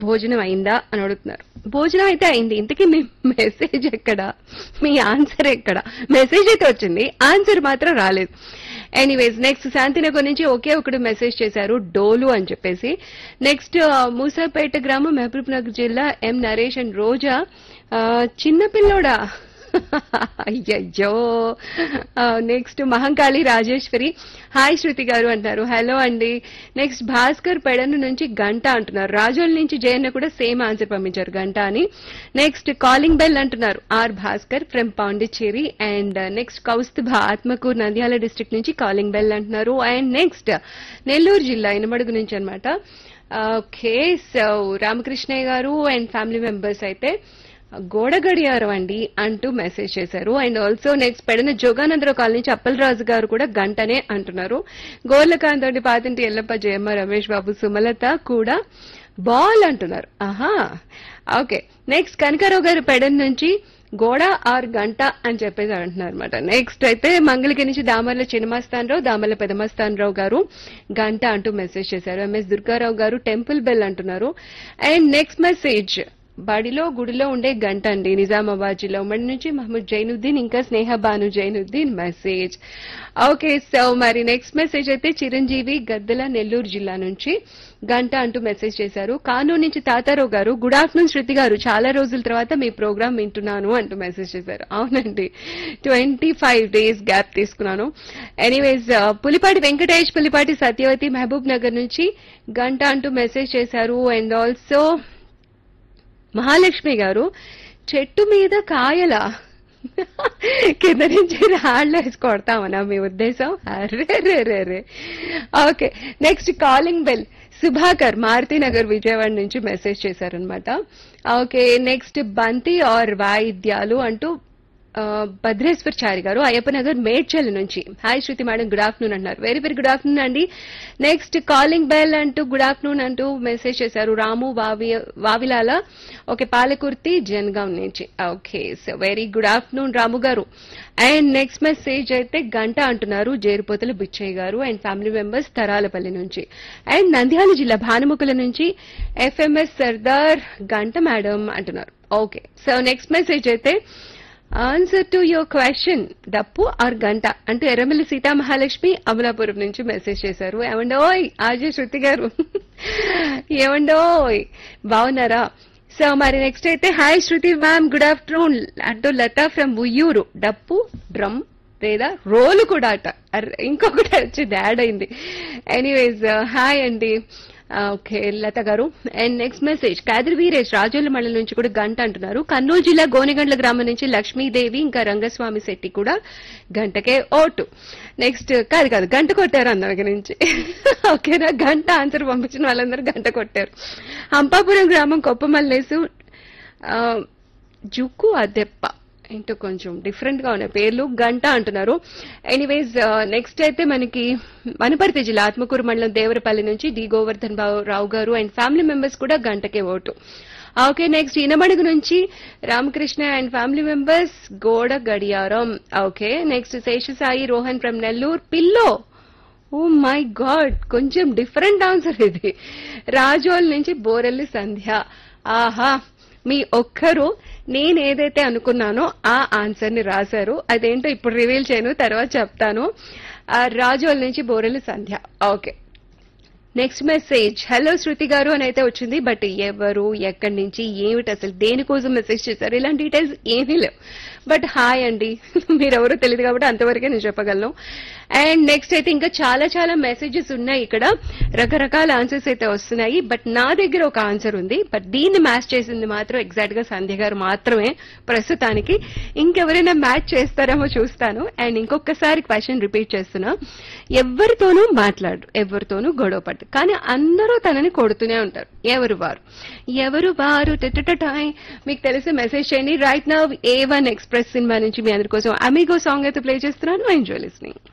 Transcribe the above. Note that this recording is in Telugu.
భోజనం అయిందా అని అడుగుతున్నారు భోజనం అయితే అయింది ఇంతకీ మీ మెసేజ్ ఎక్కడ మీ ఆన్సర్ ఎక్కడ మెసేజ్ అయితే వచ్చింది ఆన్సర్ మాత్రం రాలేదు ఎనీవేస్ నెక్స్ట్ శాంతినగర్ నుంచి ఒకే ఒకడు మెసేజ్ చేశారు డోలు అని చెప్పేసి నెక్స్ట్ మూసాపేట గ్రామం మహబూబ్ నగర్ జిల్లా ఎం నరేష్ అండ్ రోజా ఆ, చిన్నపిల్లోడా అయ్యయ్యో నెక్స్ట్ మహంకాళి రాజేశ్వరి హాయ్ శృతి గారు అంటారు హలో అండి నెక్స్ట్ భాస్కర్ పెడను నుంచి గంట అంటున్నారు రాజోల్ నుంచి జయన్న కూడా సేమ్ ఆన్సర్ పంపించారు గంట అని నెక్స్ట్ కాలింగ్ బెల్ అంటున్నారు R Bhaskar from Pondicherry and next Kaustubha Atmakur Nandyal district నుంచి కాలింగ్ బెల్ అంటున్నారు అండ్ నెక్స్ట్ నెల్లూరు జిల్లా ఇనమడుగు నుంచి అనమాట ఓకే సో రామకృష్ణయ్య గారు అండ్ ఫ్యామిలీ మెంబర్స్ అయితే గోడ గడియారం అండి అంటూ మెసేజ్ చేశారు అండ్ ఆల్సో నెక్స్ట్ పెడిన జోగానందరావు కాలనీ నుంచి అప్పలరాజు గారు కూడా గంటనే అంటున్నారు గోర్లకాంత్ తోటి పాతింటి ఎల్లప్ప జయమ్మ రమేష్ బాబు సుమలత కూడా బాల్ అంటున్నారు ఆహా ఓకే నెక్స్ట్ కనకారావు గారు పెడన్ నుంచి గోడ ఆర్ గంట అని చెప్పేసి అంటున్నారు అనమాట నెక్స్ట్ అయితే మంగళగిరి నుంచి దామర్ల చిన్నమస్తానరావు దామర్ల పెదమస్తానరావు గారు గంట అంటూ మెసేజ్ చేశారు ఎంఎస్ దుర్గారావు గారు టెంపుల్ బెల్ అంటున్నారు అండ్ నెక్స్ట్ మెసేజ్ బడిలో గుడిలో ఉండే గంట అండి నిజామాబాద్ జిల్లా ఉమ్మడి నుంచి మహమ్మద్ జైనుద్దీన్ ఇంకా Sneha Banu Zainuddin message okay so మరి నెక్స్ట్ మెసేజ్ అయితే చిరంజీవి గద్దెల నెల్లూరు జిల్లా నుంచి గంట అంటూ మెసేజ్ చేశారు కానూరు నుంచి తాతారావు గారు గుడ్ ఆఫ్టర్నూన్ శృతి గారు చాలా రోజుల తర్వాత మీ ప్రోగ్రామ్ వింటున్నాను అంటూ మెసేజ్ చేశారు అవునండి ట్వంటీ ఫైవ్ డేస్ గ్యాప్ తీసుకున్నాను ఎనీవేస్ పులిపాటి వెంకటేష్ పులిపాటి సత్యవతి మహబూబ్ నగర్ నుంచి గంట అంటూ మెసేజ్ చేశారు అండ్ ఆల్సో మహాలక్ష్మి గారు చెట్టు మీద కాయల కింద నుంచి రాళ్ళు వేసి కొడతామనా మీ ఉద్దేశం అరే రే రే రే okay next calling bell Subhakar Maruthinagar Vijayawada నుంచి మెసేజ్ చేశారనమాట ఓకే నెక్స్ట్ బంతి ఆర్ వాయిద్యాలు అంటూ ఆ, భద్రేశ్వర్ చారి గారు అయ్యప్పనగర్ మేడ్చల్ నుంచి hi Shruti madam good afternoon అన్నారు వెరీ వెరీ గుడ్ ఆఫ్టర్నూన్ అండి నెక్స్ట్ కాలింగ్ బెల్ అంటూ గుడ్ ఆఫ్టర్నూన్ అంటూ మెసేజ్ చేశారు రాము వావి వావిలాల ఓకే పాలకుర్తి జనగాం నుంచి okay so very good afternoon Ramu గారు అండ్ నెక్స్ట్ మెసేజ్ అయితే గంట అంటున్నారు జేరుపోతల బుచ్చయ్య గారు అండ్ ఫ్యామిలీ మెంబర్స్ తరాలపల్లి నుంచి అండ్ నంద్యాల జిల్లా భానుముకుల నుంచి ఎఫ్ఎంఎస్ సర్దార్ గంట మేడం అంటున్నారు ఓకే సో నెక్స్ట్ మెసేజ్ అయితే ఆన్సర్ టు యువర్ క్వశ్చన్ డప్పు ఆర్ గంట అంటూ ఎర్రమల్లి సీతామహాలక్ష్మి అమలాపురం నుంచి మెసేజ్ చేశారు ఏమండోయ్ ఆజే శృతి గారు ఏమండోయ్ బాగున్నారా సో మరి నెక్స్ట్ అయితే hi Shruti ma'am good afternoon అంటూ లతా ఫ్రమ్ ఉయ్యూరు డప్పు డ్రమ్ లేదా రోలు కూడా అట అర్రే, ఇంకొకటి వచ్చింది యాడ్ అయింది ఎనీవేస్ హాయ్ అండి ఓకే లత గారు and next message Khader Veeresh Razole మండలం నుంచి కూడా గంట అంటున్నారు కర్నూలు జిల్లా గోనెగండ్ల గ్రామం నుంచి లక్ష్మీదేవి ఇంకా రంగస్వామి శెట్టి కూడా గంటకే ఓటు నెక్స్ట్ కాదు కాదు గంట కొట్టారు అన్న దగ్గర నుంచి ఓకేనా గంట ఆన్సర్ పంపించిన వాళ్ళందరూ గంట కొట్టారు హంపాపురం గ్రామం కొప్పమల్లేసు ఆ, జుక్కు అదెప్ప ఏంటో కొంచెం డిఫరెంట్ గా ఉన్నాయి పేర్లు గంట అంటున్నారు ఎనీవేస్ నెక్స్ట్ అయితే మనకి వనపర్తి జిల్లా ఆత్మకూరు మండలం దేవరపల్లి నుంచి డి గోవర్ధన్ బాబు- రావు గారు అండ్ ఫ్యామిలీ మెంబర్స్ కూడా గంటకే ఓటు ఓకే నెక్స్ట్ ఇనమడుగు నుంచి రామకృష్ణ అండ్ ఫ్యామిలీ మెంబర్స్ గోడ గడియారం okay next Seshasai Rohan from Nellore pillow oh my god కొంచెం డిఫరెంట్ ఆన్సర్ ఇది రాజోల్ నుంచి బోరెల్లి సంధ్య ఆహా మీ ఒక్కరు నేను ఏదైతే అనుకున్నానో ఆ ఆన్సర్ ని రాశారు అదేంటో ఇప్పుడు రివీల్ చేయను తర్వాత చెప్తాను ఆ, రాజోల్ నుంచి Borelli Sandhya okay next message hello Shruti గారు అని అయితే వచ్చింది బట్ ఎవరు ఎక్కడి నుంచి ఏమిటి అసలు దేనికోసం మెసేజ్ చేశారు ఇలాంటి డీటెయిల్స్ ఏమీ లేవు బట్ హాయ్ అండి మీరెవరో తెలియదు కాబట్టి అంతవరకే నేను చెప్పగలను అండ్ నెక్స్ట్ అయితే ఇంకా చాలా చాలా మెసేజెస్ ఉన్నాయి ఇక్కడ రకరకాల ఆన్సర్స్ అయితే వస్తున్నాయి బట్ నా దగ్గర ఒక ఆన్సర్ ఉంది బట్ దీన్ని మ్యాచ్ చేసింది మాత్రం ఎగ్జాక్ట్ గా సంధ్య గారు మాత్రమే ప్రస్తుతానికి ఇంకెవరైనా మ్యాచ్ చేస్తారేమో చూస్తాను అండ్ ఇంకొకసారి క్వశ్చన్ రిపీట్ చేస్తున్నా ఎవరితోనూ మాట్లాడు ఎవరితోనూ గొడవ పడ్డు కానీ అందరూ తనని కొడుతూనే ఉంటారు ఎవరు వారు ఎవరు వారు టెటటటాయ్ మీకు తెలిసి మెసేజ్ చేయండి right now A one express cinema నుంచి మీ అందరి కోసం అమిగో సాంగ్ అయితే ప్లే చేస్తున్నాను ఎంజాయ్ లిస్నింగ్